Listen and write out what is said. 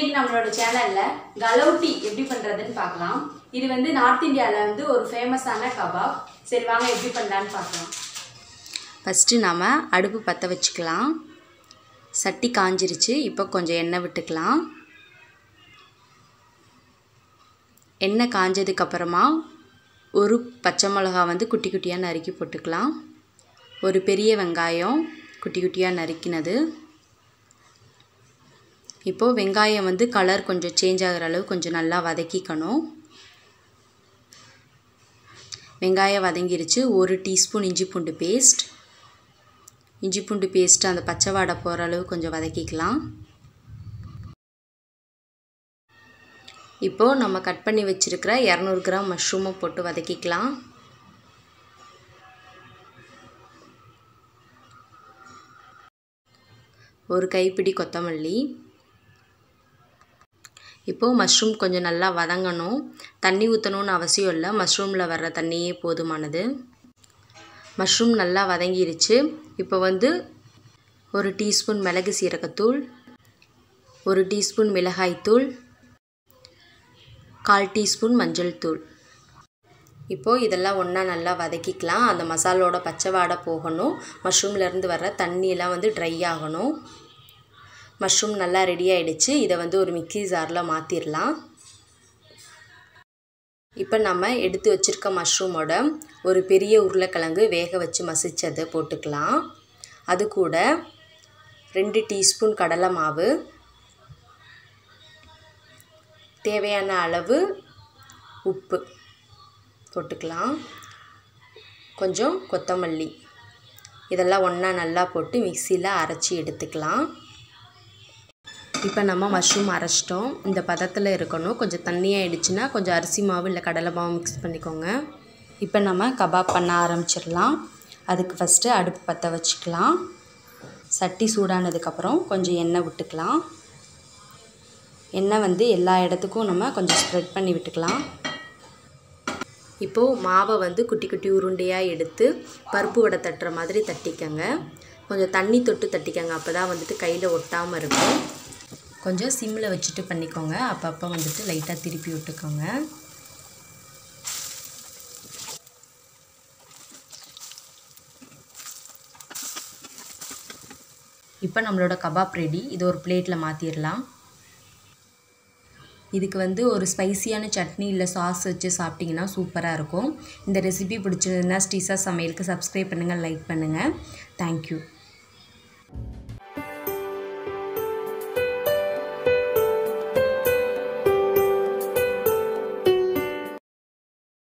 இன்னைக்கு நம்மளோட சேனல்ல கலௌட்டி எப்படி பண்றதுன்னு பார்க்கலாம் இது வந்து நார்த் இந்தியால வந்து ஒரு ஃபேமஸான கபாப் சரி வாங்க எப்படி பண்ணலான்னு பார்க்கலாம் ஃபஸ்ட்டு நாம் அடுப்பு பற்ற வச்சுக்கலாம் சட்டி காஞ்சிருச்சு இப்போ கொஞ்சம் எண்ணெய் விட்டுக்கலாம் எண்ணெய் காஞ்சதுக்கப்புறமா ஒரு பச்சை மிளகா வந்து குட்டி குட்டியாக நறுக்கி போட்டுக்கலாம் ஒரு பெரிய வெங்காயம் குட்டி குட்டியாக நறுக்கினது இப்போது வெங்காயம் வந்து கலர் கொஞ்சம் சேஞ்ச் ஆகிற அளவு கொஞ்சம் நல்லா வதக்கிக்கணும் வெங்காயம் வதங்கிருச்சு ஒரு டீஸ்பூன் இஞ்சி பூண்டு பேஸ்ட் இஞ்சி பூண்டு பேஸ்ட்டு அந்த பச்சை வாடை போகிற அளவு கொஞ்சம் வதக்கிக்கலாம் இப்போது நம்ம கட் பண்ணி வச்சுருக்கிற இரநூறு கிராம் மஷ்ரூமை போட்டு வதக்கிக்கலாம் ஒரு கைப்பிடி கொத்தமல்லி இப்போது மஷ்ரூம் கொஞ்சம் நல்லா வதங்கணும் தண்ணி ஊற்றணும்னு அவசியம் இல்லை மஷ்ரூமில் வர்ற தண்ணியே போதுமானது மஷ்ரூம் நல்லா வதங்கிருச்சு இப்போ வந்து ஒரு டீஸ்பூன் மிளகு சீரகத்தூள் ஒரு டீஸ்பூன் மிளகாய்த்தூள் கால் டீஸ்பூன் மஞ்சள் தூள் இப்போது இதெல்லாம் ஒன்றா நல்லா வதக்கிக்கலாம் அந்த மசாலோட பச்சை வாடை போகணும் மஷ்ரூம்லேருந்து வர்ற தண்ணியெல்லாம் வந்து ட்ரை ஆகணும் மஷ்ரூம் நல்லா ரெடி ஆகிடுச்சு இதை வந்து ஒரு மிக்ஸி ஜாரில் மாற்றிடலாம் இப்போ நம்ம எடுத்து வச்சுருக்க மஷ்ரூமோட ஒரு பெரிய உருளைக்கிழங்கு வேக வச்சு மசிச்சதை போட்டுக்கலாம் அது கூட ரெண்டு டீஸ்பூன் கடலை மாவு தேவையான அளவு உப்பு போட்டுக்கலாம் கொஞ்சம் கொத்தமல்லி இதெல்லாம் ஒன்றா நல்லா போட்டு மிக்சியில் அரைச்சி எடுத்துக்கலாம் இப்போ நம்ம மஷ்ரூம் அரைச்சிட்டோம் இந்த பதத்தில் இருக்கணும் கொஞ்சம் தண்ணியாகிடுச்சுன்னா கொஞ்சம் அரிசி மாவு இல்லை கடலை மாவு மிக்ஸ் பண்ணிக்கோங்க இப்போ நம்ம கபாப் பண்ண ஆரம்பிச்சிடலாம் அதுக்கு ஃபஸ்ட்டு அடுப்பு பற்ற வச்சுக்கலாம் சட்டி சூடானதுக்கப்புறம் கொஞ்சம் எண்ணெய் விட்டுக்கலாம் எண்ணெய் வந்து எல்லா இடத்துக்கும் நம்ம கொஞ்சம் ஸ்ப்ரெட் பண்ணி விட்டுக்கலாம் இப்போது மாவை வந்து குட்டி குட்டி உருண்டையாக எடுத்து பருப்பு வடை தட்டுற மாதிரி தட்டிக்கங்க கொஞ்சம் தண்ணி தொட்டு தட்டிக்கங்க அப்போ தான் வந்துட்டு கையில் ஒட்டாமல் இருக்கும் கொஞ்சம் சிம்மில் வச்சுட்டு பண்ணிக்கோங்க அப்பப்போ வந்துட்டு லைட்டாக திருப்பி விட்டுக்கோங்க இப்போ நம்மளோட கபாப் ரெடி இது ஒரு பிளேட்டில் மாற்றிடலாம் இதுக்கு வந்து ஒரு ஸ்பைசியான சட்னி இல்லை சாஸ் வச்சு சாப்பிட்டிங்கன்னா சூப்பராக இருக்கும் இந்த ரெசிபி பிடிச்சிருந்ததுன்னா ஸ்டீசா சமையலுக்கு சப்ஸ்கிரைப் பண்ணுங்கள் லைக் பண்ணுங்கள் தேங்க்யூ